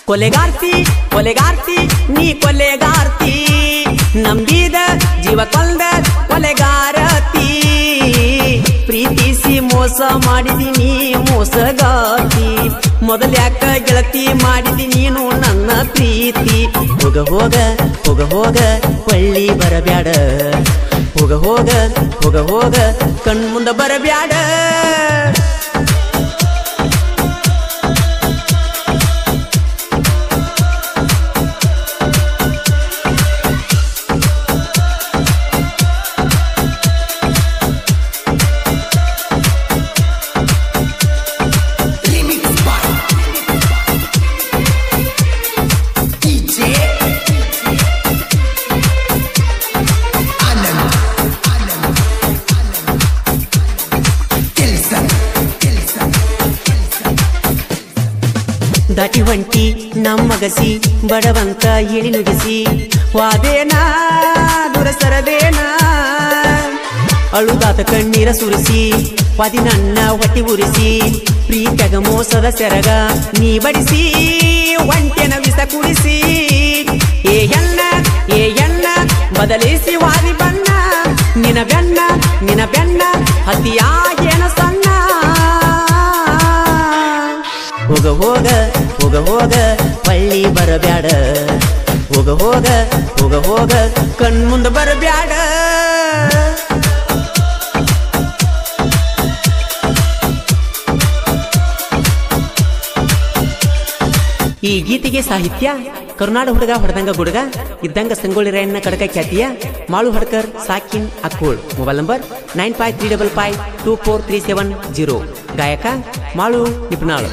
ಕೊಲೆಗಾರ್ತಿ ಕೊಲೆಗಾರ್ತಿ ನೀ ಕೊಲೆಗಾರ್ತಿ ನಂಬಿದ ಜೀವ ಕೊಲ್ದ ಕೊಲೆಗಾರತಿ ಪ್ರೀತಿಸಿ ಮೋಸ ಮಾಡಿದಿನಿ ಮೋಸಗಾತಿ ಮೊದಲ್ಯಾಕ ಗೆಳತಿ ಮಾಡಿದಿ ನೀನು ನನ್ನ ಪ್ರೀತಿ ಹೋಗ ಹೋಗ ಹೋಗ ಹೋಗ ಪಳ್ಳಿ ಬರಬ್ಯಾಡ ಹೋಗ ಹೋಗ ಹೋಗ ಹೋಗ ಕಣ್ಮುಂದ ಬರಬ್ಯಾಡ Remix by DJ Anand Anand Anand Kelson Kelson ದಾಟಿ ಹೊಂಟಿ ನಮ್ಮಗಸಿ ಬಡವಂತ ಇಳಿ ನುಡಿಸಿ ವಾದೇನಾ ದುರಸರದೇನಾ ಅಳುದಾತ ಕಣ್ಣೀರ ಸುರಿಸಿ ಪದಿ ನನ್ನ ಹೊಟ್ಟಿ ಉರಿಸಿ ಪ್ರೀತಗ ಮೋಸದ ಸೆರಗ ನೀ ಬಡಿಸಿ ಒಂಟೆನ ವಿಸ ಕುಡಿಸಿ ಏ ಎಣ್ಣ ಏ ಎಣ್ಣ ಬದಲಿಸಿ ವಾದಿ ಬಣ್ಣ ನಿನ ಬೆನ್ನ ನಿನ ಬೆನ್ನ ಹತಿಯಾಗೇನ ಸಣ್ಣ ಹೋಗ ಹೋಗ ಹೋಗ ಹೋಗ ಪಳ್ಳಿ ಬರಬ್ಯಾಡ ಹೋಗ ಹೋಗ ಹೋಗ ಹೋಗ ಕಣ್ಮುಂದ ಬರಬ್ಯಾಡ ಈ ಗೀತೆಗೆ ಸಾಹಿತ್ಯ ಕರುನಾಡ ಹುಡುಗ ಹೊಡೆದಂಗ ಗುಡುಗ ಇದ್ದಂಗ ಸಂಗೊಳ್ಳಿ ರಾಯಣ್ಣ ಕಡಕ ಖ್ಯಾತಿಯ ಮಾಳು ಹಡ್ಕರ್ ಸಾಕಿನ್ Akkol mobile number nine five three double five two four three seven zero ಗಾಯಕ ಮಾಳು ನಿಪುಣಾಳು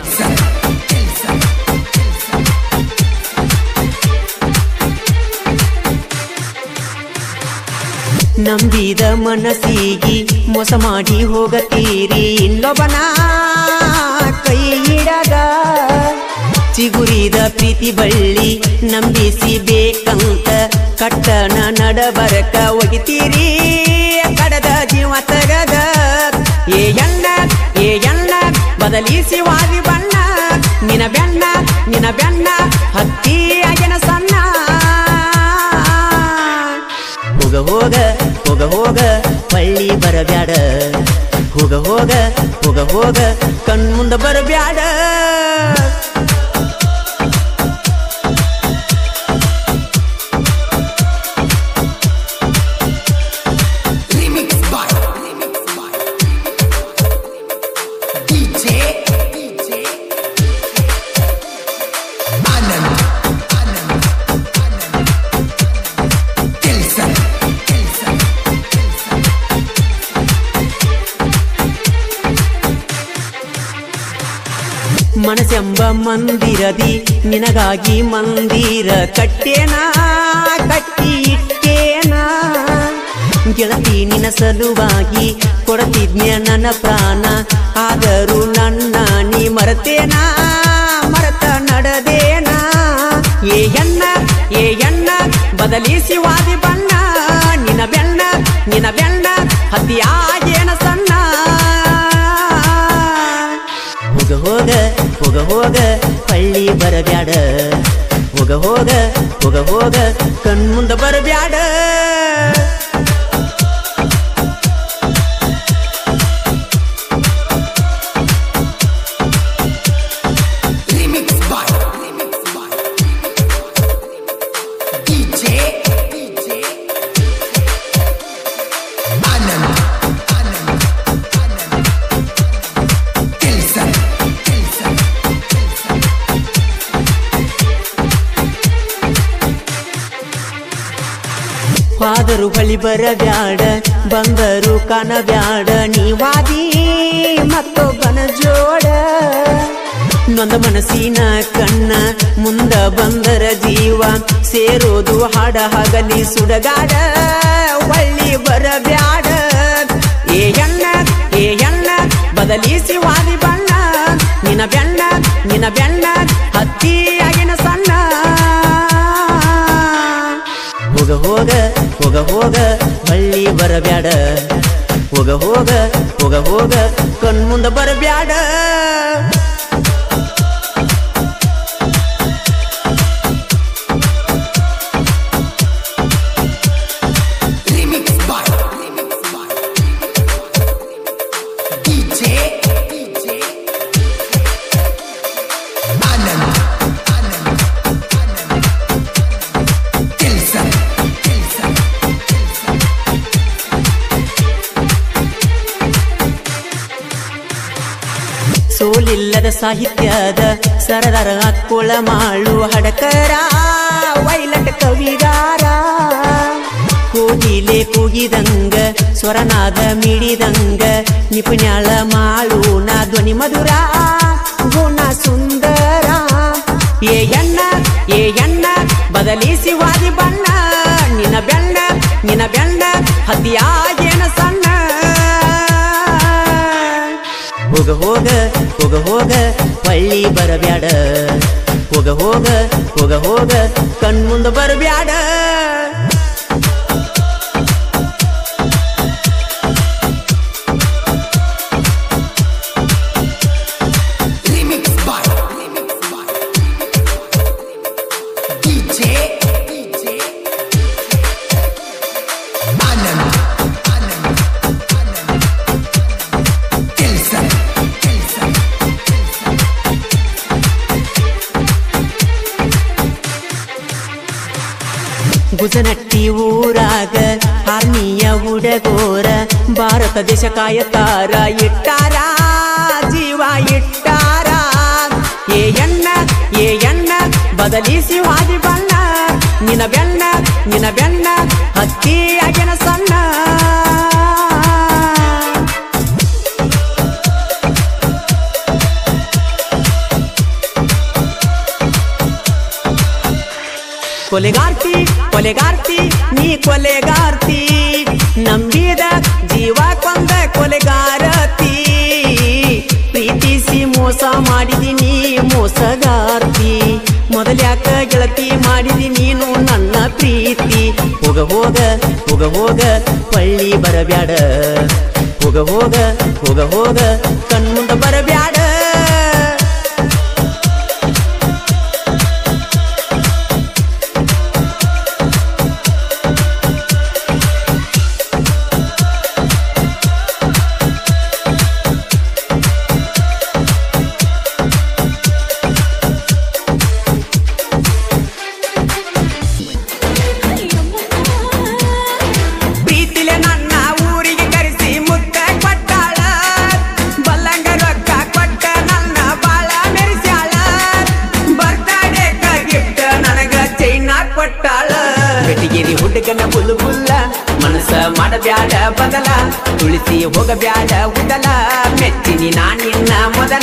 ನಂಬಿದ ಮನಸ್ಸಿಗಿ ಮೋಸ ಮಾಡಿ ಹೋಗತೀರಿ ಇನ್ನೊಬ್ಬನ ಕೈ ಹಿಡಗ ಚಿಗುರಿದ ಪ್ರೀತಿ ಬಳ್ಳಿ ನಂಬಿಸಿ ಬೇಕಂತ ಕಟ್ಟನ ನಡಬರಕ ಒಗಿತೀರಿ ಕಡದ ಜೀವ ತಗದ ಏ ಎಣ್ಣ ಏ ಎಣ್ಣ ಬದಲಿಸಿ ವಾದಿ ಬಣ್ಣ ನಿನ ಬೆಣ್ಣ ನಿನ ಬೆಣ್ಣ ಹತ್ತಿ ಅಗೆನ ಸಣ್ಣ ಹೋಗ ಹೋಗ ಹೋಗ ಹೋಗ ಪಳ್ಳಿ ಬರಬ್ಯಾಡ ಹೋಗ ಹೋಗ ಹೋಗ ಹೋಗ ಕಣ್ಮುಂದ ಬರಬ್ಯಾಡ Remix by Remix by DJ DJ Anand Anand Anand Kelson Kelson ಮನಸ್ಸೆಂಬ ಮಂದಿರದಿ ನಿನಗಾಗಿ ಮಂದಿರ ಕಟ್ಟೇನ ಕಟ್ಟಿ ಇಟ್ಟೇನ ಗೆಳತಿ ನಿನ ಸಲುವಾಗಿ ಕೊಡತಿದ್ನ್ಯ ನನ್ನ ಪ್ರಾಣ ಆದರೂ ನನ್ನ ನೀ ಮರತೇನ ಮರತ ನಡದೇನ ಏ ಎಣ್ಣ ಏ ಎಣ್ಣ ಬದಲಿಸಿ ವಾದಿ ಬಣ್ಣ ನಿನ ಬೆಣ್ಣ ನಿನ ಬೆಣ್ಣ ಹತಿಯಾಗೇನ ಸಣ್ಣ ಹೋಗ ಹೋಗ ಹೋಗ ಹೋಗ ಪಳ್ಳಿ ಬರಬ್ಯಾಡ ಹೋಗ ಹೋಗ ಹೋಗ ಹೋಗ ಕಣ್ಮುಂದ ಬರಬ್ಯಾಡ Remix by Remix by DJ DJ Anand Anand Anand Kelson Kelson ಆದರೂ ಬಳಿ ಬರಬ್ಯಾಡ ಬಂದರು ಕಾಣಬ್ಯಾಡ ನೀವಾದಿ ಮತ್ತೊಬ್ಬನ ಜೋಡ ನೊಂದ ಮನಸ್ಸಿನ ಕಣ್ಣ ಮುಂದ ಬಂದರ ಜೀವ ಸೇರೋದು ಹಾಡ ಹಗಲಿ ಸುಡಗಾಡ ಒಳ್ಳಿ ಬರಬ್ಯಾಡ ಏ ಎಣ್ಣ ಏ ಎಣ್ಣ ಬದಲಿಸಿ ವಾದಿ ಬಣ್ಣ ನಿನ ಬೆಣ್ಣ ನಿನ ಬೆಣ್ಣ ಹತ್ತಿಯಾಗಿನ ಸಣ್ಣ ಹೋಗ ಹೋಗ ಹೋಗ ಹೋಗ ಬಳ್ಳಿ ಬರಬ್ಯಾಡ ಹೋಗ ಹೋಗ ಹೋಗ ಹೋಗ ಕಣ್ಮುಂದ ಬರಬ್ಯಾಡ Anand, Anand, Anand. Tilson, Tilson, Tilson. ಸೋಲಿಲ್ಲದ ಸಾಹಿತ್ಯದ ಸರದಾರ ಹಾಕೊಳ ಮಾಳು ಹಡಕರ ವೈಲಟ್ ಕವಿಗಾರ ಕೋಗಿಲೆ ಕೂಗಿದಂಗ ಸ್ವರನಾದ ಮಿಡಿದಂಗ ನಿಪುಣ್ಯಾಳ ಮಾಳು ನಾ ಧ್ವನಿ ಮಧುರ ಗುಣ ಸುಂದರ ಏ ಎಣ್ಣ ಏ ಎಣ್ಣ ಬದಲಿಸಿ ವಾದಿ ಬಣ್ಣ ನಿನ್ನ ಬೆಣ್ಣ ನಿನ್ನ ಬೆಣ್ಣ ಹತಿಯಾಗೇನ ಸಣ್ಣ ಹೋಗ ಹೋಗ ಹೋಗ ಹೋಗ ಪಳ್ಳಿ ಬರಬ್ಯಾಡ ಹೋಗ ಹೋಗ ಹೋಗ ಹೋಗ ಕಣ್ಮುಂದ ಬರಬ್ಯಾಡ Remix by, remix by. DJ, DJ. Anand, Anand, Anand. Tilson, Tilson, Tilson. ಗುಜನಟ್ಟಿ ಊರಾಗ ಆರ್ಮಿಯ ಹುಡಗೋರ ಭಾರತ ದೇಶ ಕಾಯತಾರ ಇಟ್ಟಾರ ಜೀವ ಇಟ್ಟಾರ ಏ ಎಣ್ಣ ಏ ಎಣ್ಣ ಬದಲಿಸಿ ವಾದಿ ಬಣ್ಣ ನಿನ ಬೆಣ್ಣ ನಿನ ಬೆಣ್ಣ ಹತ್ತಿ ಆಗಿನ ಸಣ್ಣ ಕೊಲೆಗಾರ್ತಿ ಕೊಲೆಗಾರ್ತಿ ನೀ ಕೊಲೆಗಾರ್ತಿ ನಂಬಿದ ಜೀವ ಕೊಂದ ಕೊಲೆಗಾರತಿ ಪ್ರೀತಿಸಿ ಮೋಸ ಮಾಡಿದಿ ನೀ ಮೋಸಗಾರ್ತಿ ಮೊದಲ್ಯಾಕ ಗೆಳತಿ ಮಾಡಿದಿ ನೀನು ನನ್ನ ಪ್ರೀತಿ ಹೋಗ ಹೋಗ ಹೋಗ ಹೋಗ ಪಳ್ಳಿ ಬರಬ್ಯಾಡ ಹೋಗ ಹೋಗ ಹೋಗ ಹೋಗ ಕಣ್ಮುಂದ ಬರಬ್ಯಾಡ ಪ್ರೀತಿಲೆ ನನ್ನ ಊರಿಗೆ ಕರೆಸಿ ಮುತ್ತ ಕೊಟ್ಟಾಳ ಬಲ್ಲಂಗ ರೊಕ್ಕ ಕೊಟ್ಟ ನನ್ನ ಬಾಳ ಮೆರೆಸ್ಯಾಳ ಬರ್ತಾಡೆ ಗಿಫ್ಟ್ ನನಗ ಚೈನ ಕೊಟ್ಟಾಳ ಬೆಟ್ಟಿಗಿರಿ ಹುಡುಗನ ಬುಲ್ ಬುಲ್ಲ ಮನಸ್ಸ ಮಾಡಬ್ಯಾಡ ಬದಲ ತುಳಿಸಿ ಹೋಗಬ್ಯಾಡ ಉದಲ ಮೆಚ್ಚಿನಿ ನಾನಿನ್ನ ಮೊದಲ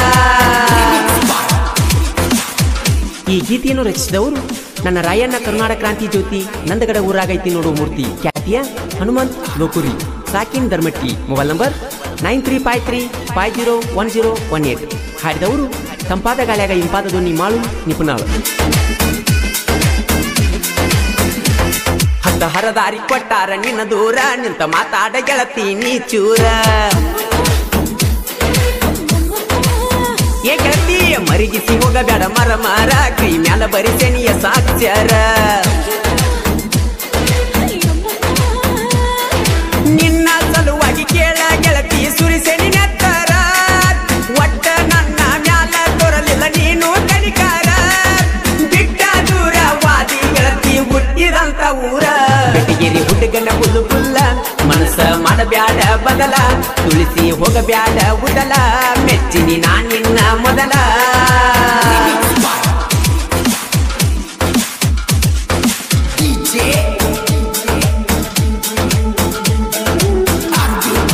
ಈ ಗೀತೆಯನ್ನು ರಚಿಸಿದವರು ನನ್ನ ರಾಯಣ್ಣ ಕರ್ನಾಟಕ ಕ್ರಾಂತಿ ಜ್ಯೋತಿ ನಂದಗಡ ಊರಾಗೈತಿ ನೋಡು ಮೂರ್ತಿ ಖ್ಯಾತಿಯ ಹನುಮಂತ್ ಲೋಕುರಿ ಸಾಕಿನ್ Dharmatti mobile number nine three five three five zero one zero one eight ಹಾಡಿದವರು ತಂಪಾದ ಗಾಳಿಯಾಗ ಇಂಪಾದ ಧ್ವನಿ ಮಾಳು ನಿಪುಣಾಳು ಹತ್ತ ಹರದಾರಿ ಕೊಟ್ಟಾರ ನಿನ್ನ ದೂರ ನಿಂತ ಮಾತಾಡ ಗೆಳತಿ ನೀ ಚೂರ ಏ ಗೆಳತಿ ಮರಿಗಿಸಿ ಹೋಗಬೇಡ ಮರ ಮರ ಕೈ ಮ್ಯಾಲ ಬರಿಸೆನಿಯ ಸಾಕ್ಷರ ನಿನ್ನ ಸಲುವಾಗಿ ಕೇಳ ಗೆಳತಿ ಸುರಿಸೆನಿ ನೆತ್ತರ ಒಟ್ಟ ನನ್ನ ಮ್ಯಾಲ ತೋರಲಿಲ್ಲ ನೀನು ಕನಿಕಾರ ಬಿಟ್ಟ ದೂರ ವಾದಿ ಗೆಳತಿ ಹುಟ್ಟಿದಂತ ಊರ ಬೆಟ್ಟಿಗೇರಿ ಹುಡುಗನ ಹುಲ್ಲು ಹುಲ್ಲ ಮನಸ್ಸ ಮಾಡಬ್ಯಾಡ ಬದಲ ತುಳಿಸಿ ಹೋಗಬ್ಯಾಡ ಉದಲ ಮೆಚ್ಚಿನಿ ನಾನಿನ್ನ ಮೊದಲ DJ, RJ.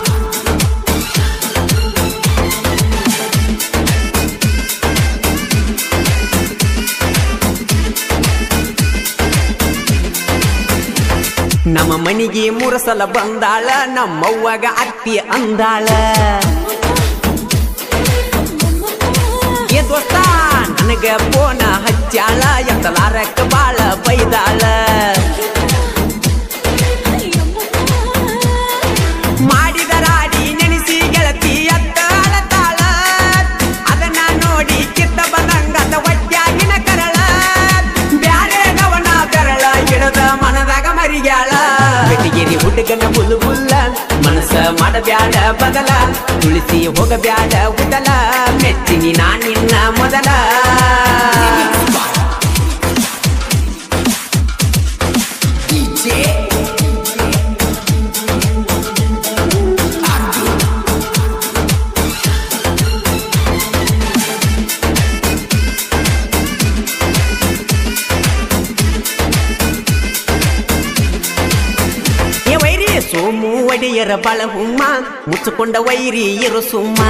ನಮ್ಮ ಮನಿಗೆ ಮೂರು ಸಲ ಬಂದಾಳ ನಮ್ಮವ್ವಗ ಅತ್ತಿ ಅಂದಾಳ ಏ ದೋಸ್ತ ನನಗ ಫೋನ ಹಚ್ಚಾಳ ಎತ್ತಲಾರಕ್ಕ ಬಾಳ ಬೈದಾಳ ಮಾಡಿದ ರಾಡಿ ನೆನೆಸಿ ಗೆಳತಿ ಎತ್ತ ಅಳತಾಳ ಅದನ್ನ ನೋಡಿ ಚಿತ್ತ ಬಂದಂಗದ ಒಟ್ಟಾಗಿನ ಕರಳ ಬ್ಯಾರೆ ಗವನ ಬೆರಳ ಹಿಡದ ಮನದಾಗ ಮರಿಗ್ಯಾಳ ಬೆಟ್ಟಿಗೇರಿ ಹುಡುಗನ ಬುಲ್ ಬುಲ್ಲ ಮನಸ್ಸ ಮಾಡಬ್ಯಾಡ ಬದಲ ತುಳಿಸಿ ಹೋಗಬ್ಯಾಡ ಉದಲ ಮೆಚ್ಚಿನಿ ನಾ ನಿನ್ನ ಮೊದಲ DJ Arvind ಏ ವೈರಿ ಸೋಮು ಒಡೆಯರ ಬಳ ಹುಮ್ಮ ಮುಚ್ಚಿಕೊಂಡ ವೈರಿ ಇರು ಸುಮ್ಮ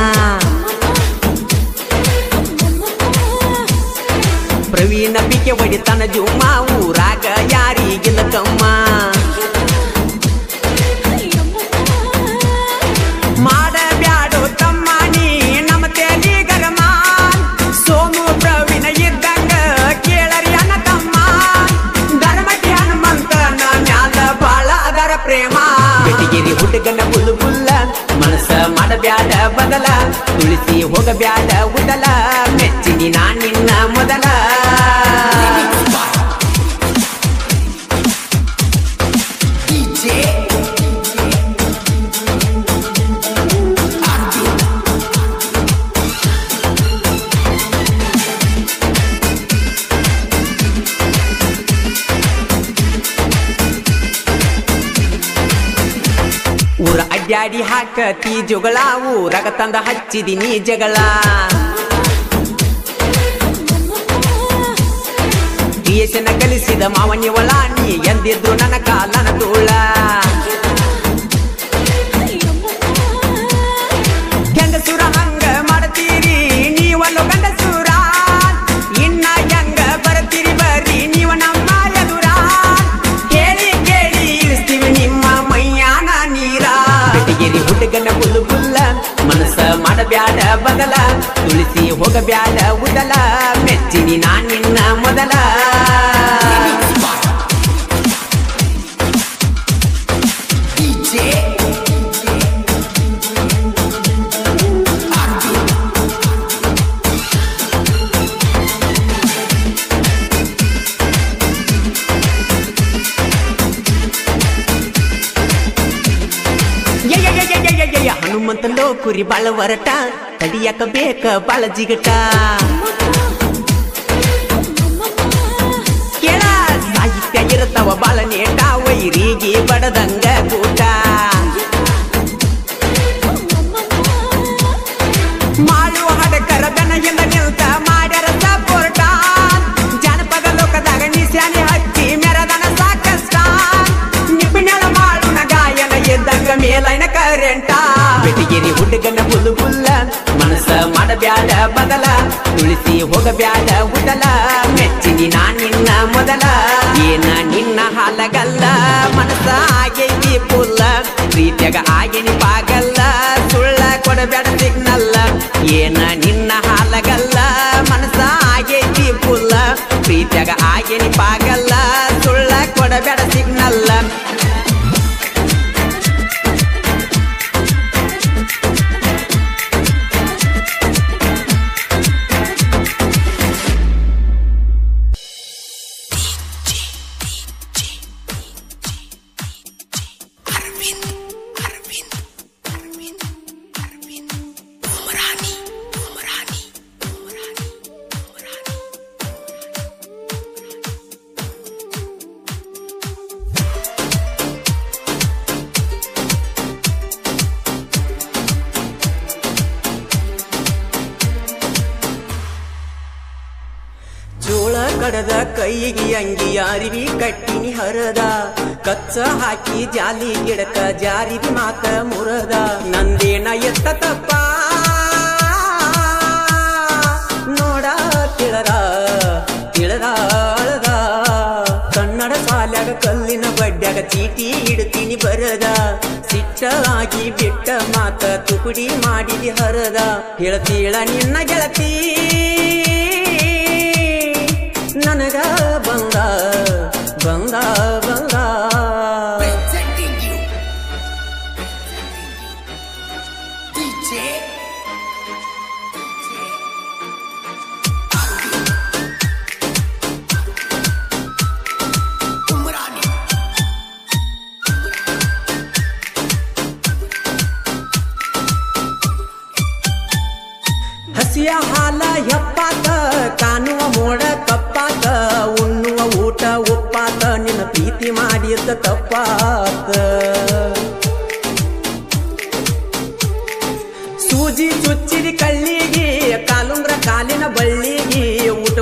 ಪ್ರವೀಣ ಬಿಕೆ ಹೊಡಿತನ ಜುಮ್ಮ ಊರಾಗ ಯಾರಿಗಿಲ್ಲ ಕಮ್ಮ ಮಾಡಬ್ಯಾಡು ತಮ್ಮ ನೀ ನಮ್ಮ ತೇಲಿ ಗರಮ ಸೋಮು ಪ್ರವೀಣ ಇದ್ದಂಗ ಕೇಳರಿ ಅನ್ನ ತಮ್ಮ ಧರ್ಮಟಿ ಹನುಮಂತನ ಮ್ಯಾಲ ಬಾಳ ಅದರ ಪ್ರೇಮ ಬೆಟಗಿರಿ ಹುಡುಗನ ಬುಲ್ ಬುಲ್ಲ ಮನಸ್ಸ ಮಾಡಬ್ಯಾಡ ಬದಲ ತುಳಿಸಿ ಹೋಗಬ್ಯಾಡ ಉದಲ ಮೆಚ್ಚಿನಿ ನಾ ನಿನ್ನ ಮೊದಲ DJ Arvind ಊರ ಅಡ್ಡಾಡಿ ಹಾಕತಿ ಜಗಳ ಊರಾಗ ತಂದ ಹಚ್ಚಿದಿನಿ ಜಗಳ ಡಿಎಸ್ನ ಕಲಿಸಿದ ಮಾವನಿವಳ ನೀ ಎಂದಿದ್ರು ನನ್ನ ಕಾಲನ ತೋಳ ಗಂಡಸುರ ಹಂಗ ಮಾಡ್ತೀರಿ ನೀವಲ್ಲೋ ಗಂಡಸುರ ಇನ್ನ ಹೆಂಗ ಬರ್ತೀರಿ ಬರ್ರಿ ನೀವ ನಮ್ಮ ಎದುರ ಕೇಳಿ ಕೇಳಿ ಇರಿಸ್ತೀವಿ ನಿಮ್ಮ ಮೈಯಾನ ನೀರ ಬೆಟಗಿರಿ ಹುಡುಗನ ಬುಲ್ಲು ಬುಲ್ಲ ಮನಸ್ಸ ಮಾಡಬ್ಯಾಡ ಬದಲ ತುಳಿಸಿ ಹೋಗಬ್ಯಾಡ ಉದಲ ಮೆಚ್ಚಿನಿ ನಾ ನಿನ್ನ ಮೊದಲ DJ Arvind ಯಯ್ಯಯ್ಯಯ್ಯಯ್ಯಯ್ಯಯ್ಯ, ಹನುಮಂತಲೋ ಕುರಿ ಬಾಳ ವರಟ ತಡಿಯಾಕ ಬೇಕ ಬಾಳ ಜಿಗಟ ಕೇಳ ಸಾಹಿತ್ಯ ಇರುತ್ತವ ಬಾಳ ನೇಟ ವೈರಿಗೆ ಬಡದಂಗ ಕೂಟ ಮಾಡುವ ಹಡಕರ ಬೆನಗಿಂದ ನಿಲ್ತ ಮಾಡ್ಯಾರ ಸಪೋರ್ಟ ಜಾನಪದ ಲೋಕದಾಗ ನಿಶಾನೆ ಹಚ್ಚಿ ಮೆರದನ ಸಾಕಷ್ಟ ನಿಪಿಣಳ ಮಾಡುಣ ಗಾಯನ ಎದ್ದಂಗ ಮೇಲೈನ ಕರೆಂಟ ಬೆಟಗಿರಿ ಹುಡುಗನ ಬುಲ್ಲು ಬುಲ್ಲ ಮನಸ್ಸ ಮಾಡಬ್ಯಾಡ ಬದಲ ತುಳಿಸಿ ಹೋಗಬ್ಯಾಡ ಉದಲ ಮೆಚ್ಚಿನಿ ನಾ ನಿನ್ನ ಮೊದಲ ಏನ ನಿನ್ನ ಹಾಲಗಲ್ಲ ಮನಸ್ಸ ಆಗೈತಿ ಪುಲ್ಲ ಪ್ರೀತಿಯಾಗ ಆಗಿನಿ ಪಾಗಲ್ಲ ಸುಳ್ಳ ಕೊಡಬೇಡ ಸಿಗ್ನಲ್ಲ ಏನ ನಿನ್ನ ಹಾಲಗಲ್ಲ ಮನಸ್ಸ ಆಗೈತಿ ಪುಲ್ಲ ಪ್ರೀತಿಯಾಗ ಆಗಿನಿ ಪಾಗಲ್ಲ ಸುಳ್ಳ ಕೊಡಬೇಡ ಸಿಗ್ನಲ್ಲ Arvind Arvind Arvind Arvind Umrani Umrani Umrani Umrani ಜೋಳ ಕಡದ ಕೈಗೆ ಅಂಗಿ ಅರಿವಿ ಕಟ್ಟಿನಿ ಹರದ ಕಚ್ಚ ಹಾಕಿ ಜಾಲಿ ಗಿಡಕ ಜಾರಿದಿ ಮಾತ ಮುರದ ನಂದೇನ ಎತ್ತ ತಪ್ಪ ನೋಡ ತಿಳದ ತಿಳದ ಅಳದ ಕನ್ನಡ ಸಾಲ್ಯಾಗ ಕಲ್ಲಿನ ಬಡ್ಡ್ಯಾಗ ಚೀಟಿ ಇಡ್ತೀನಿ ಬರದ ಸಿಟ್ಟಾಗಿ ಬಿಟ್ಟ ಮಾತ ತುಕುಡಿ ಮಾಡಿದಿ ಹರದ ಹೇಳ್ತೀಳ ನಿನ್ನ ಗೆಳತಿ ನನಗ ಬಂದ ಬಂದ ಬಂದ Presenting you DJ Arvind Umrani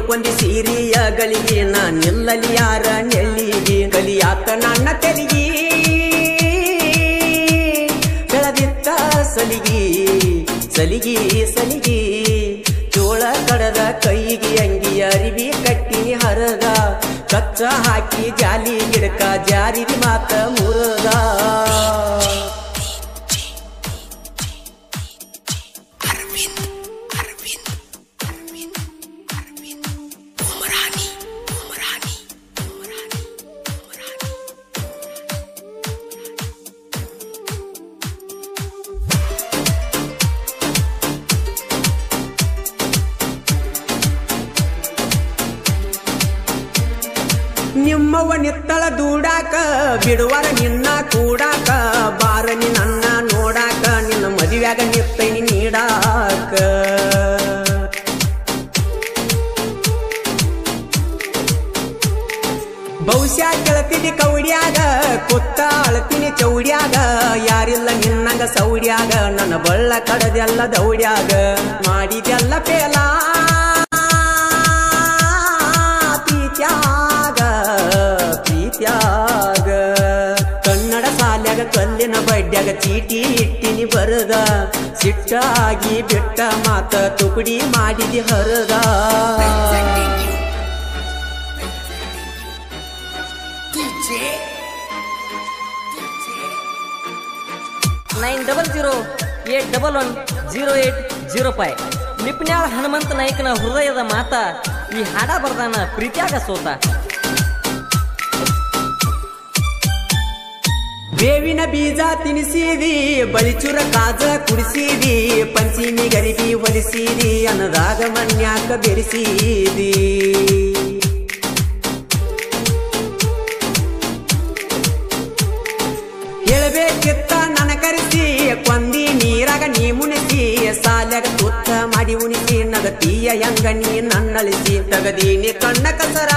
ಹಿಡ್ಕೊಂಡಿ ಸೀರಿಯ ಗಳಿಗೆ ನಾ ನಿಲ್ಲಲಿ ಯಾರ ನೆಲ್ಲಿಗೆ ಗಲಿಯಾತ ನನ್ನ ತೆಲಿಗಿ ಬೆಳದಿತ್ತ ಸಲಿಗಿ ಸಲಿಗಿ ಸಲಿಗಿ ಚೋಳ ಕಡದ ಕೈಗೆ ಅಂಗಿ ಅರಿವಿ ಕಟ್ಟಿನಿ ಹರದ ಕಚ್ಚ ಹಾಕಿ ಜಾಲಿ ಗಿಡಕ ಜಾರಿದಿ ಮಾತ ಮುರದ ಅರವಿಂದ್ ಅರವಿಂದ್ ಅರವಿಂದ್ ಅರವಿಂದ್ ಉಮರಾನಿ ಉಮರಾನಿ ಉಮರಾನಿ ಉಮರಾನಿ ನಿಮ್ಮವ್ವ ನಿತ್ತಳ ದೂಡಾಕ ಬಿಡುವರ ನಿನ್ನ ಕೂಡಾಕ ಬಾರನಿ ನನ್ನ ನೋಡಾಕ ನಿನ್ನ ಮದುವ್ಯಾಗ ನಿತ್ತೈನಿ ನೀಡಾಕ ಬಹುಶಃ ಕೆಳತಿನಿ ಕೌಡ್ಯಾಗ ಕೊತ್ತ ಅಳತಿನಿ ಚೌಡ್ಯಾಗ ಯಾರಿಲ್ಲ ನಿನ್ನಂಗ ಸೌಡ್ಯಾಗ ನನ್ನ ಬಳ್ಳ ಕಡದೆಲ್ಲ ದೌಡ್ಯಾಗ ಮಾಡಿದೆಲ್ಲ ಪೇಲ ಪ್ರೀತ್ಯಾಗ ಪ್ರೀತ್ಯಾಗ ಕನ್ನಡ ಸಾಲ್ಯಾಗ ಕಲ್ಲಿನ ಬಡ್ಡ್ಯಾಗ ಚೀಟಿ ಇಟ್ಟಿನಿ ಬರದ ಸಿಟ್ಟಾಗಿ ಬಿಟ್ಟ ಮಾತ ತುಕಡಿ ಮಾಡಿದಿ ಹರದ Presenting you. DJ. DJ. Nine double zero eight double one zero eight zero five ನಿಪ್ನ್ಯಾಳ ಹನುಮಂತ ನಾಯ್ಕನ ಹೃದಯದ ಮಾತ ಈ ಹಾಡ ಬರ್ದಾನ ಪ್ರೀತ್ಯಾಗ ಸೋತ ಬೇವಿನ ಬೀಜ ತಿನಿಸಿದಿ ಬಳಿಚುರ ಕಾಜ ಕುಡಿಸಿದಿ ಪಂಚಿನಿ ಗರಿಬಿ ಹೊಲಿಸಿದಿ ಅನ್ನದಾಗ ಮನ್ಯಾಕ ಬೆರೆಸಿದಿ ಹೇಳಬೇಕಿತ್ತ ನನ್ನ ಕರೆಸಿ ಕೊಂದಿ ನೀರಾಗ ನೀ ಮುನಿಸಿ ಸಾಲ್ಯಾಗ ತುತ್ತ ಮಾಡಿ ಉಣಿಸಿ ನಗತೀಯ ಹೆಂಗ ನೀ ನನ್ನಳಿಸಿ ತಗದೀನಿ ಕಣ್ಣ ಕಸರ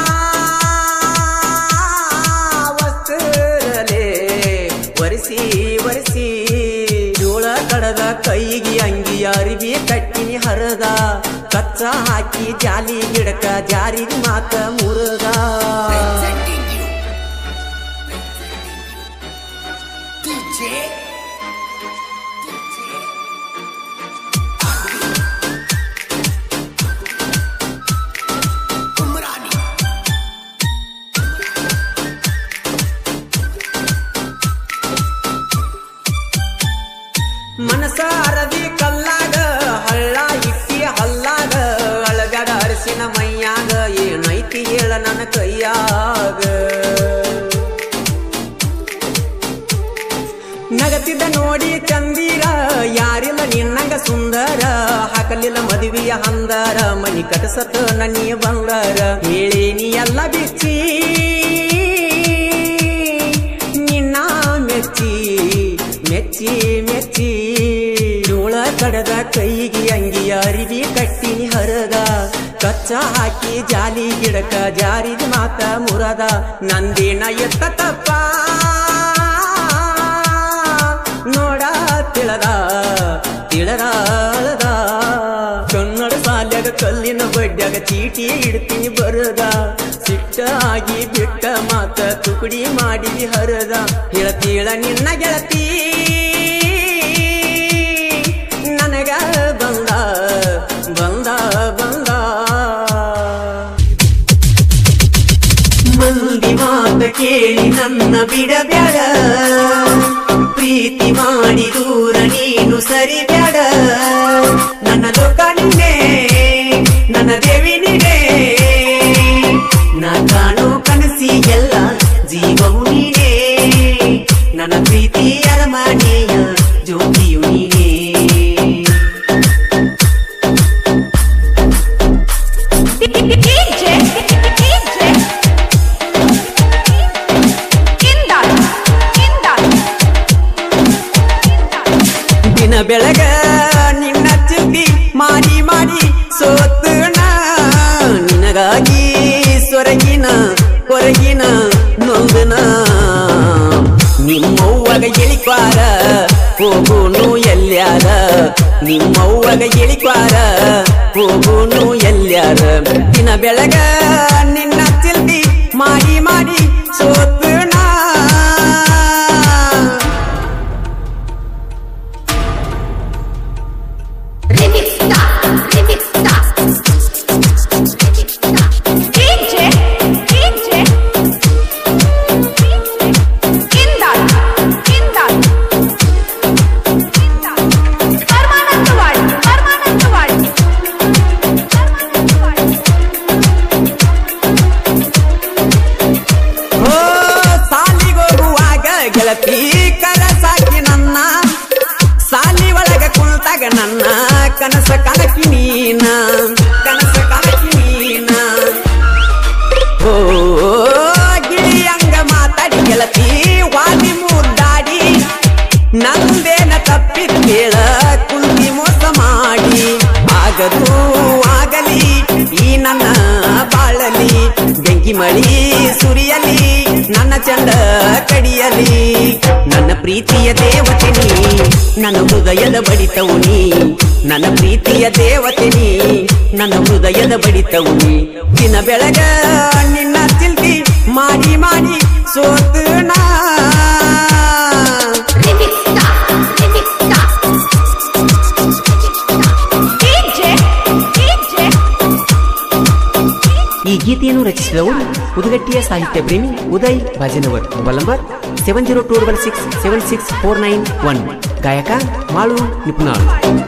ವಸ್ತರಲೆ ಒರೆಸಿ ಒರೆಸಿ ಜೋಳ ಕಡದ ಕೈಗೆ ಅಂಗಿ ಅರಿವಿ ಕಟ್ಟಿನಿ ಹರದ ಕಚ್ಚ ಹಾಕಿ ಜಾಲಿ ಗಿಡಕ ಜಾರಿ ಮಾತ ಮುರದ Presenting you. DJ. DJ. ಉಮರಾನಿ ಮನಸ ಅರದಿ ಕಲ್ಲಾಗ ಹಳ್ಳ ಇಕ್ಕಿ ಹಲ್ಲಾಗ ಅಳಗಡ ಅರಸಿನ ಮೈಯಾಗ ಏನೈತಿ ಹೇಳ ನನ್ನ ಕೈಯಾಗ ನಗತಿದ್ದ ನೋಡಿ ಚಂದೀರ ಯಾರಿಲ್ಲ ನಿನ್ನಂಗ ಸುಂದರ ಹಾಕಲಿಲ್ಲ ಮದುವೆಯ ಹಂದರ ಮನಿ ಕಟಸತ ನನಿ ಬಂದರ ಹೇಳೇನಿ ಎಲ್ಲ ಬಿಚ್ಚಿ ನಿನ್ನ ಮೆಚ್ಚಿ ಮೆಚ್ಚಿ ಮೆಚ್ಚಿ ಜೋಳ ಕಡದ ಕೈಗೆ ಅಂಗಿ ಅರಿವಿ ಕಟ್ಟಿನಿ ಹರದ ಕಚ್ಚ ಹಾಕಿ ಜಾಲಿ ಗಿಡಕ ಜಾರಿದ ಮಾತ ಮುರದ ನಂದಿನ ಎತ್ತ ತಪ್ಪ ನೋಡ ತಿಳದ ತಿಳದ ಕನ್ನಡ ಸಾಲ್ಯಾಗ ಕಲ್ಲಿನ ಬಡ್ಡ್ಯಾಗ ಚೀಟಿ ಇಡ್ತೀನಿ ಬರದ ಸಿಟ್ಟಾಗಿ ಬಿಟ್ಟ ಮಾತ ತುಕಡಿ ಮಾಡಿ ಹರದ ಹೇಳ್ತೀಳ ನಿನ್ನ ಗೆಳತಿ ನನಗ ಬಂದ ಬಂದ ಬಂದ ಮಂದಿ ಮಾತ ಕೇಳಿ ನನ್ನ ಬಿಡಬ್ಯಾಡ ಪ್ರೀತಿ ಮಾಡಿ ದೂರ ನೀನು ಸರಿ ಬ್ಯಾಡ ನನ್ನ ಲೋಕ ನಿನ್ನೆ ನನ್ನ ದೇವಿ ನೀನೆ ನಾ ಕಾಣೋ ಕನಸಿ ಎಲ್ಲ ಜೀವವು ನೀನೇ ನನ್ನ ಪ್ರೀತಿ ಅರಮನೆಯ ಜ್ಯೋತಿಯು ನೀನೇ DJ, DJ, Kindal, Kindal, ದಿನ ಬೆಳಗ ನಿನ್ನ ಚಿಂತಿ ಮಾಡಿ ಮಾಡಿ ಸೋತನ ನಿನಗಾಗಿ ಸೊರಗಿನ ಹೊರಗಿನ ನೊಂದನ ನಿಮ್ಮವ್ವಗ ಎಳಿಕ್ವಾರ ಹೋಗುನು ಎಲ್ಯಾರ ನಿಮ್ಮವ್ವಗ ಇಳಿಕ್ವಾರ ಹೋಗುನು ಎಲ್ಯಾರ ದಿನ ಬೆಳಗ ನಿನ್ನ ಚಿಲ್ತಿ ಮಾಡಿ ಮಾಡಿ ಸೋತು ನಾ Remix Star, Remix Star. DJ, DJ. Kindal, Kindal. Paramanandawadi, Paramanandawadi. Paramanandawadi. ಓ ಸಾಲಿಗೋಗುವಾಗ ಗೆಳತಿ ಕನಸಾಕಿ ನನ್ನ ಸಾಲಿ ಒಳಗ ಕುಳಿತಾಗ ನನ್ನ ಕನಸ ಕನಕಿ ನೀನ ಕನಸ ಕನಕಿ ನೀನ ಓ ಗಿಳಿಯಂಗ ಮಾತಾಡಿ ಗೆಳತಿ ವಾದಿ ಮುದ್ದಾಡಿ ನಂದೇನ ತಪ್ಪಿದ ಕೇಳ ಕುಂತಿ ಮೋಸ ಮಾಡಿ ಆಗದು ಆಗಲಿ ಈ ನನ್ನ ಬಾಳಲಿ ಬೆಂಕಿ ಮಳಿ ಸುರಿಯಲಿ ನನ್ನ ಚಂದ ಕಡಿಯಲಿ ನನ್ನ ಪ್ರೀತಿಯ ದೇವತೆ ನೀ ನನ್ನ ಹೃದಯದ ಬಡಿತವು ನೀ ನನ್ನ ಪ್ರೀತಿಯ ದೇವತೆ ನೀ ನನ್ನ ಹೃದಯದ ಬಡಿತವು ನೀ ದಿನ ಬೆಳಗ ನಿನ್ನ ಚಿಲ್ತಿ ಮಾಡಿ ಮಾಡಿ ಸೋತು ನಾ Remix Star, Remix Star. DJ, DJ. ಈ ಗೀತೆಯನ್ನು ರಚಿಸಿದವರು ಉದಗಟ್ಟಿಯ ಸಾಹಿತ್ಯ ಪ್ರೇಮಿ Uday Bhajanavar mobile number seven zero two double six seven six four nine one ಗಾಯಕ ಮಾಳು ನಿಪುಣಾಳ್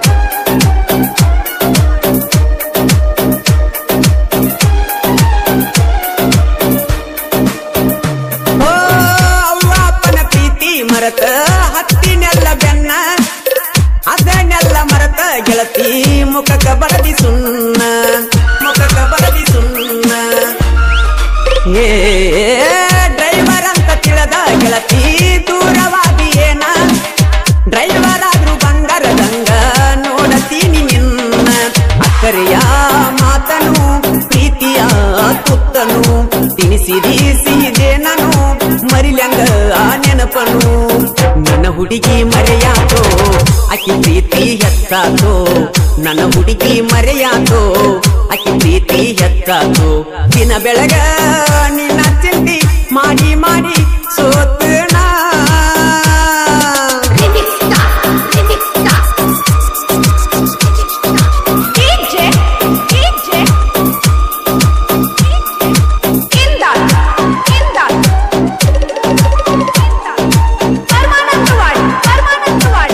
ಓ, ಅವ್ವ ಅಪ್ಪನ ಪ್ರೀತಿ ಮರತ ಹತ್ತಿನೆಲ್ಲ ಬೆನ್ನ ಅದನ್ನೆಲ್ಲ ಮರತ ಗೆಳತಿ ಮುಖಕ ಬರದಿ ಸುಣ್ಣ ಮುಖಕ ಬರದಿ ಸುಣ್ಣ ಏ ಡ್ರೈವರ್ ಅಂತ ತಿಳಿದ ಗೆಳತಿ ದೂರವಾದಿ ಏನ ಡ್ರೈವರ್ ಆದ್ರೂ ಬಂಗಾರದಂಗ ನೋಡತೀನಿ ನಿನ್ನ ಅಕ್ಕರೆಯ ಮಾತನು ಪ್ರೀತಿಯ ತುತ್ತನು ತಿನಿಸಿದಿ ಸಿಹಿದೆ ನಾನು ಮರಿಲ್ಯಂಗ ಆ ನೆನಪನು ನನ್ನ ಹುಡುಗಿ ಮರೆಯಾತೋ ಅಕ್ಕಿ ಪ್ರೀತಿ ಹೆತ್ತಾತೋ ನನ್ನ ಹುಡುಗಿ ಮರೆಯಾತೋ ಅಕ್ಕಿ ಪ್ರೀತಿ ಹೆತ್ತಾತೋ ದಿನ ಬೆಳಗ ನಿನ್ನ ಚಿಂತಿ ಮಾಡಿ ಮಾಡಿ ಸೋತು ನಾ Remix Star, Remix Star. DJ, DJ. Kindal, Kindal. Paramanandawadi, Paramanandawadi.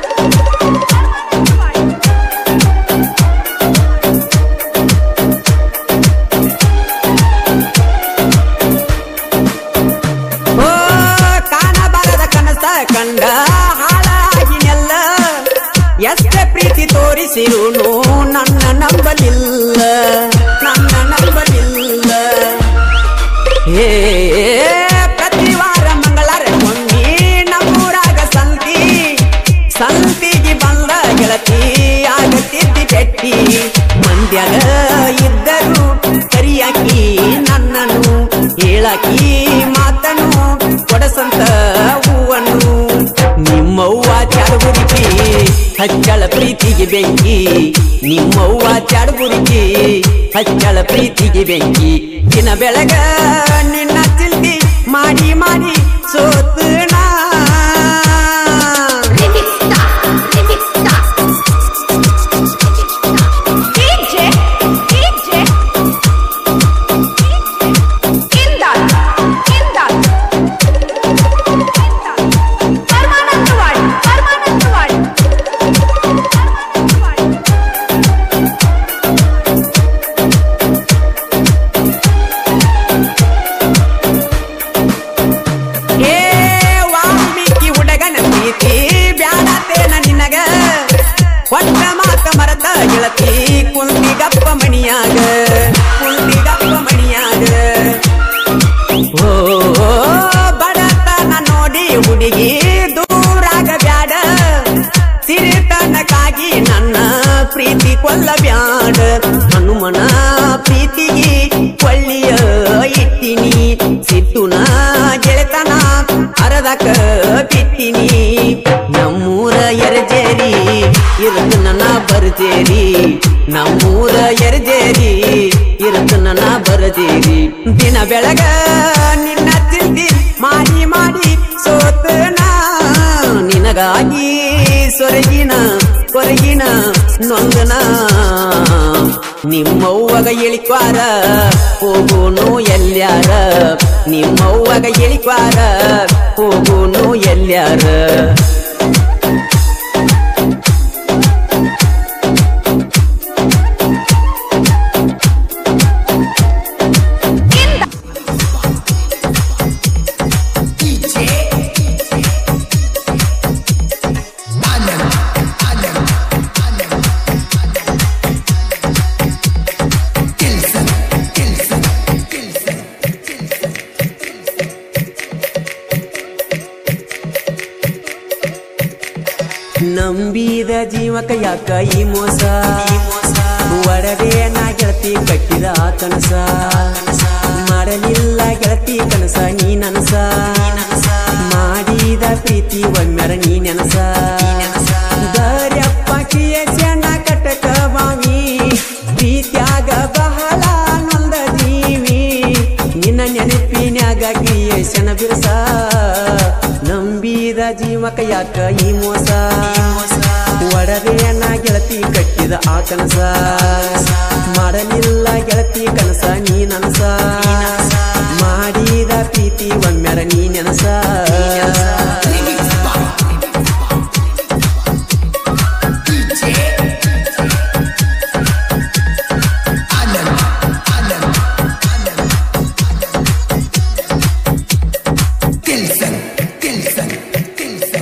ಓ ಕಾಣಬಾರದ ಕನಸ ಕಂಡ ಹಾಳಾಗಿನೆಲ್ಲ ಎಷ್ಟೇ ಪ್ರೀತಿ ತೋರಿಸಿರುನು ನನ್ನ ನಂಬಲಿಲ್ಲ ನನ್ನ ನಂಬಲಿಲ್ಲ ಏ ಪ್ರತಿ ವಾರ ಮಂಗಳಾರ ಒಮ್ಮೆ ನಮ್ಮೂರಾಗ ಸಂತಿ ಸಂತಿಗೆ ಬಂದ ಗೆಳತಿ ಆಗತ್ತಿದ್ದಿ ಬೆಟ್ಟಿ ಮಂದ್ಯಾಗ ಇದ್ದರು ಕರಿಯಾಕಿ ನನ್ನನು ಹೇಳಾಕಿ ಮಾತನು ಕೊಡಸಂತ ಹೂವನ್ನು ನಿಮ್ಮವ್ವ ಚಾಡುಗುರಿಕಿ ಹಚ್ಚಳ ಪ್ರೀತಿಗೆ ಬೆಂಕಿ ನಿಮ್ಮವ್ವ ಚಾಡುಗುರಿಕಿ ಹಚ್ಚಳ ಪ್ರೀತಿಗೆ ಬೆಂಕಿ ದಿನ ಬೆಳಗ ನಿನ್ನ ಚಿಲ್ತಿ ಮಾಡಿ ಮಾಡಿ ಸೋತು ನಾ Remix Star, Remix Star. DJ, DJ. Kindal, Kindal. Paramanandawadi, Paramanandawadi. ಏ ವಾಲ್ಮೀಕಿ ಹುಡುಗನ ಪ್ರೀತಿ ಬ್ಯಾಡತೇನ ನಿನಗ ಕೊಟ್ಟ ಮಾತ ಮರತ ಗೆಳತಿ ಕುಂತಿಗಪ್ಪ ಮಣಿಯಾಗ ಕುಂತಿಗಪ್ಪ ಮಣಿಯಾಗ ಓ ಬಡತನ ನೋಡಿ ಹುಡುಗಿ ದೂರಾಗ ಬ್ಯಾಡ ಸಿರಿತನಕ್ಕಾಗಿ ನನ್ನ ಪ್ರೀತಿ ಕೊಲ್ಲ ಬ್ಯಾಡ ಹನುಮನ ಪ್ರೀತಿಗೆ ಕೊಳ್ಳಿಯ ಇಟ್ಟಿನಿ ಸಿಟ್ಟುನ ಗೆಳೆತನ ಅರದಕ ಬಿಟ್ಟಿನಿ ನಮ್ಮೂರ ಎರಜೇರಿ ಇರುತ್ತ ನನ್ನ ಬರ್ದೇರಿ ನಮ್ಮೂರ ಎರ್ದೇರಿ ಇರುತ್ತ ನನ್ನ ಬರ್ದೇರಿ ದಿನ ಬೆಳಗ ನಿನ್ನ ತಿಂದಿ ಮಾಡಿ ಮಾಡಿ ಸೋತನ ನಿನಗಾಗಿ ಸೊರಗಿನ ಕೊರಗಿನ ನೊಂದನ ನಿಮ್ಮವ್ವಗ ಇಳಿಕ್ವಾರ ಹೋಗುನು ಎಲ್ಯಾರ ನಿಮ್ಮವ್ವಗ ಇಳಿಕ್ವಾರ ಹೋಗುನು ಎಲ್ಯಾರ DJ Anand Anand Anand Kilson Kilson Kilson ನಂಬಿದ ಜೀವಕ ಯಾಕ ಈ ಮೋಸ ಒಡವೆ ನಾ ಗೆಳತಿ ಕಟ್ಟಿದ ಆ ಕನಸ ಮಾಡಲಿಲ್ಲ ಗೆಳತಿ ಕನಸ ನೀ ನನಸ ಮಾಡಿದ ಪ್ರೀತಿ ಒಮ್ಮೆರ ನೀ ನೆನಸ ದರ್ಯಪ್ಪ ಕಿಯಸನ ಕಟಕ ಬಾವಿ ಪ್ರೀತ್ಯಾಗ ಬಹಳ ನೊಂದ ಜೀವಿ ನಿನ್ನ ನೆನಪಿನ್ಯಾಗ ಕಿಯಸನ ಬಿರುಸ ನಂಬಿದ ಜೀವಕ ಯಾಕ ಈ ಮೋಸ ಒಡವೆಯನ್ನ ಗೆಳತಿ ಕಟ್ಟಿದ ಆ ಕನಸ ಮಾಡಲಿಲ್ಲ ಗೆಳತಿ ಕನಸ ನೀ ನನಸ ಮಾಡಿದ ಪ್ರೀತಿ ಒಮ್ಮೆರ ನೀ ನೆನಸ Remix by DJ Anand Anand Anand Kilson Kilson Kilson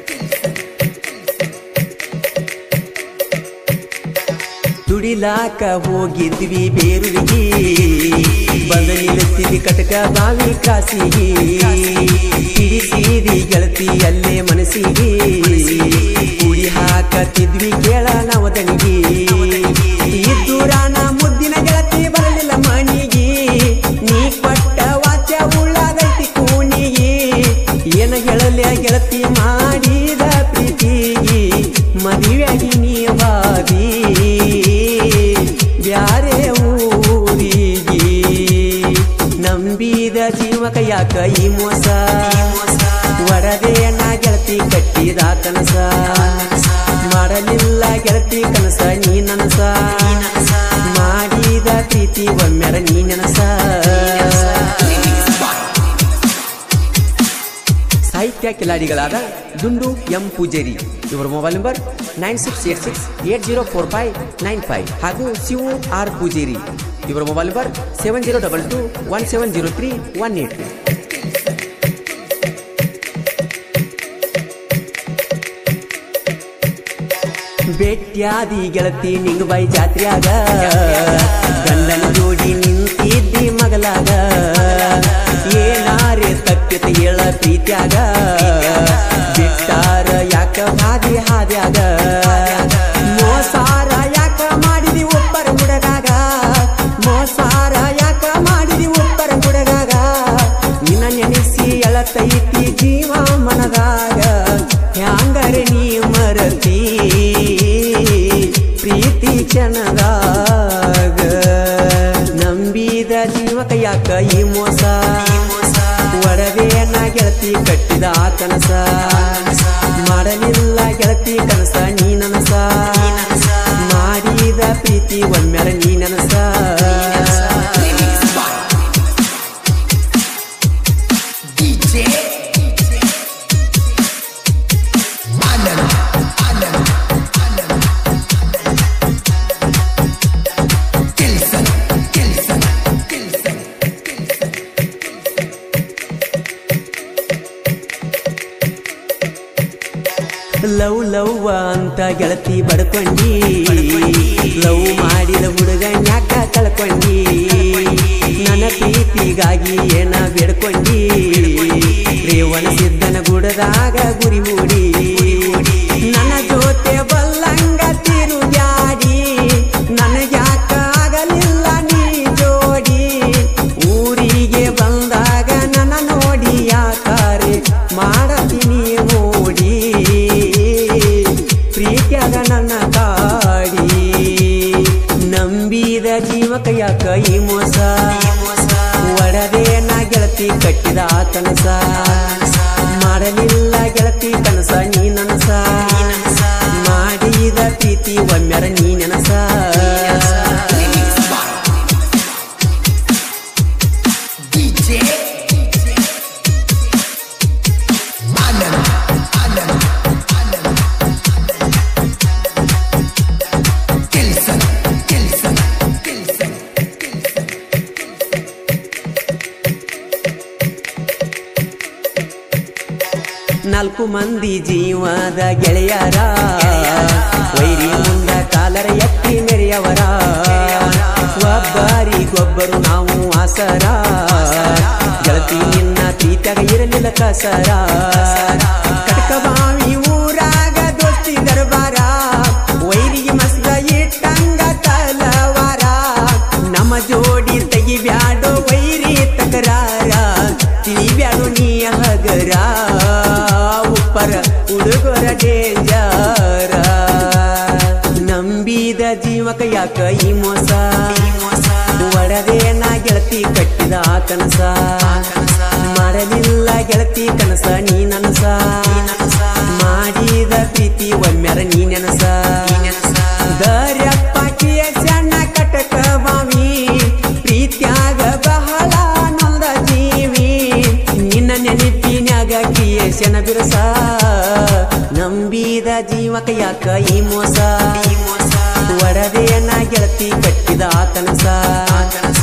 ದುಡಿಲಾಕ ಹೋಗಿದ್ವಿ ಬೇರುವಿಗೆ ಬಂದ ನಿಲ್ಲಿಸ್ತೀವಿ ಕಟಕ ಬಾವಿ ಕಾಸಿಗೆ ಹಿಡಿಸಿದಿ ಗೆಳತಿ ಅಲ್ಲೇ ಮನಸ್ಸಿಗೆ ಕುಡಿ ಹಾಕತಿದ್ವಿ ಕೇಳ ನವದನಿಗೆ ಇದ್ದೂರಾನ ಮುದ್ದಿನ ಗೆಳತಿ ಬರಲಿಲ್ಲ ಮಣಿಗೆ ನೀ ಕೊಟ್ಟ ವಾಚ ಉಳ್ಳಾಗೈತಿ ಕೂನಿಗೆ ಏನ ಹೇಳಲೆ ಗೆಳತಿ ಮಾಡಿದ ಪ್ರೀತಿಗೆ ಮದುವೆಯಾಗಿ ನೀ ಬಾದಿ ಬ್ಯಾರೆ ಊರಿಗೆ ನಂಬಿದ ಜೀವಕ ಯಾಕ ಈ ಮೋಸ ವರದೆಯನ್ನ ಗೆಳತಿ ಕಟ್ಟಿದ ಕನಸ ಮಾಡಲಿಲ್ಲ ಗೆಳತಿ ಕನಸ ನೀ ನನಸ ಮಾಡಿದ ಪ್ರೀತಿ ಒಮ್ಮೆರ ನೀ ನೆನಸ Remix by ಸಾಹಿತ್ಯ ಕಿಲಾಡಿಗಳಾದ ದುಂಡು ಎಂ ಪೂಜೇರಿ ಇವರ mobile number nine six eight six eight zero four five nine five ಹಾಗೂ ಶಿವು ಆರ್ ಪೂಜೇರಿ ಇವರ mobile number seven zero double two one seven zero three one eight ಬೆಟ್ಯಾದಿ ಗೆಳತಿ ನಿಂಗಬಾಯಿ ಜಾತ್ರ್ಯಾಗ ಗಂಡನ ಜೋಡಿ ನಿಂತಿದ್ದಿ ಮಗಲಾಗ ಏನಾರೆ ತಪ್ಪಿತ ಹೇಳ ಪ್ರೀತ್ಯಾಗ ಬಿಟ್ಟಾರ ಯಾಕ ಹಾದಿ ಹಾದ್ಯಾಗ ಮೋಸಾರ ಯಾಕ ಮಾಡಿದಿ ಒಬ್ಬರ ಹುಡುಗಾಗ ಮೋಸಾರ ಯಾಕ ಮಾಡಿದಿ ಒಬ್ಬರ ಹುಡುಗಾಗ ನಿನ್ನ ನೆನೆಸಿ ಎಳತೈತಿ ಜೀವ ಮನದಾಗ ಹ್ಯಾಂಗರೆ ನೀ ಮರತಿ ಪ್ರೀತಿ ಚನದಾಗ ನಂಬಿದ ಜೀವಕ ಯಾಕ ಈ ಮೋಸ ಒಡವೆಯನ್ನ ಗೆಳತಿ ಕಟ್ಟಿದ ಆ ಕನಸ ಮಾಡಲಿಲ್ಲ ಗೆಳತಿ ಕನಸ ನೀ ನನಸ ಮಾಡಿದ ಪ್ರೀತಿ ಒಮ್ಮೆರ ನೀ ನನಸ Remix by DJ Anand Anand Anand Kilson Kilson Kilson love love ಅಂತ ಗೆಳತಿ ಬಡ್ಕೊಂಡಿ ಲವ್ ಮಾಡಿದ ಹುಡುಗ ಯಾಕ ಕಳ್ಕೊಂಡಿ ನನ್ನ ಪ್ರೀತಿಗಾಗಿ ಏನ ಬೇಡ್ಕೊಂಡಿ ರೇವಣ ಸಿದ್ದನ ಗುಡದಾಗ ಗುರಿ ಹೂಡಿ ನನ್ನ ಜೊತೆ ಬಲ್ಲಂಗ ತಿರುಗಾಡಿ ನನಗ್ಯಾಕ ಆಗಲಿಲ್ಲ ನೀ ಜೋಡಿ ಊರಿಗೆ ಬಂದಾಗ ನನ್ನ ನೋಡಿ ಯಾಕಾರೆ ಮಾಡತೀನಿ ಓಡಿ ಪ್ರೀತಿಯಾಗ ನನ್ನ ಮೋಸ ಒಡದೆ ನಾ ಗೆಳತಿ ಕಟ್ಟಿದ ಕನಸ ಮಾಡಲಿಲ್ಲ ಗೆಳತಿ ಕನಸ ನೀ ನನಸ ಮಾಡಿದ ಪ್ರೀತಿ ಒಮ್ಮೆರ ನೀ ನೆನಸ Remix by DJ Anand Anand Anand Kelson Kelson Kelson ನಾಲ್ಕು ಮಂದಿ ಜೀವದ ಗೆಳೆಯರ ವೈರಿ ಮುಂದ ಕಾಲರ ಎತ್ತಿ ಮೆರೆಯವರ ಒಬ್ಬರಿಗೊಬ್ಬರು ನಾವು ಆಸರ ಗೆಳತಿ ನಿನ್ನ ಪ್ರೀತಿಯಾಗ ಇರಲಿಲ್ಲ ಕಸರ ಕಟಕಬಾವಿ ಊರಾಗ ದೋಸ್ತಿ ದರ್ಬಾರ ವೈರಿಗೆ ಮಸ್ಗ ಇಟ್ಟಂಗ ತಲವಾರ ನಮ್ಮ ಜೋಡಿ ತೆಗಿಬ್ಯಾಡೋ ವೈರಿ ತಕರಾರ ತಿಳಿಬ್ಯಾಡು ನೀ ಹಗರ ಉಪ್ಪರ ಹುಡುಗರ ಡೇಂಜರ ನಂಬಿದ ಜೀವಕ ಯಾಕ ಈ ಮೋಸ ಒಡದೆ ನಾ ಗೆಳತಿ ಕಟ್ಟಿದ ಆ ಕನಸ ಮಾಡಲಿಲ್ಲ ಗೆಳತಿ ಕನಸ ನೀ ನನಸ ಮಾಡಿದ ಪ್ರೀತಿ ಒಮ್ಮೆರ ನೀ ನೆನಸ ದರ್ಯಪ್ಪ ಸಣ್ಣ ಕಟಕ ಬಾವಿ ಪ್ರೀತ್ಯಾಗ ಬಹಳ ನೊಂದ ಜೀವಿ ನಿನ್ನ ನೆನಪಿನ್ಯಾಗ ಕಿಯೇಶನ ಬಿರುಸ ನಂಬಿದ ಜೀವಕ ಯಾಕ ಈ ಮೋಸ ಒಡದೆಯನ್ನ ಗೆಳತಿ ಕಟ್ಟಿದ ಆ ಕನಸ